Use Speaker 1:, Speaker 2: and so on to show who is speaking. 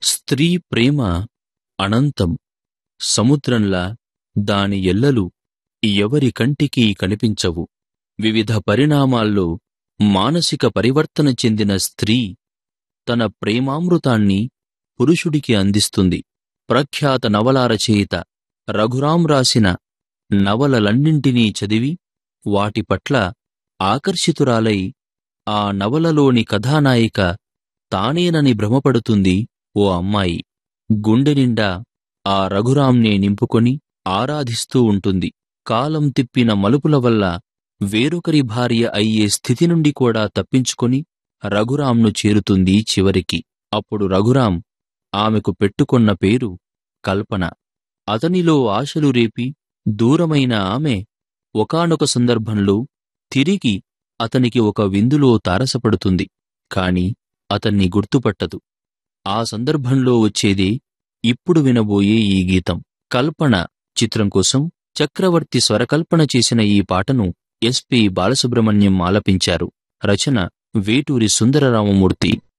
Speaker 1: స్త్రీ ప్రేమ అనంతం సముద్రంలా దాని ఎల్లలు ఎవరి కంటికి కనిపించవు వివిధ పరిణామాల్లో మానసిక పరివర్తన చెందిన స్త్రీ తన ప్రేమామృతాన్ని పురుషుడికి అందిస్తుంది ప్రఖ్యాత నవల రచయిత రఘురాం రాసిన నవలలన్నింటినీ చదివి వాటి పట్ల ఆకర్షితురాలై ఆ నవలలోని కథానాయిక తానేనని భ్రమపడుతుంది ఓ అమ్మాయి గుండె నిండా ఆ రఘురాంనే నింపుకొని ఆరాధిస్తూ ఉంటుంది కాలం తిప్పిన మలుపుల వల్ల వేరొకరి భార్య అయ్యే స్థితి నుండి కూడా తప్పించుకొని రఘురాంను చేరుతుంది చివరికి అప్పుడు రఘురాం ఆమెకు పెట్టుకొన్న పేరు కల్పన అతనిలో ఆశలు రేపి దూరమైన ఆమె ఒకానొక సందర్భంలో తిరిగి అతనికి ఒక విందులో తారసపడుతుంది కాని అతన్ని గుర్తుపట్టదు ఆ సందర్భంలో వచ్చేదే ఇప్పుడు వినబోయే ఈ గీతం కల్పన చిత్రం కోసం చక్రవర్తి స్వరకల్పన చేసిన ఈ పాటను ఎస్పి బాలసుబ్రహ్మణ్యం ఆలపించారు రచన వేటూరి సుందరరామమూర్తి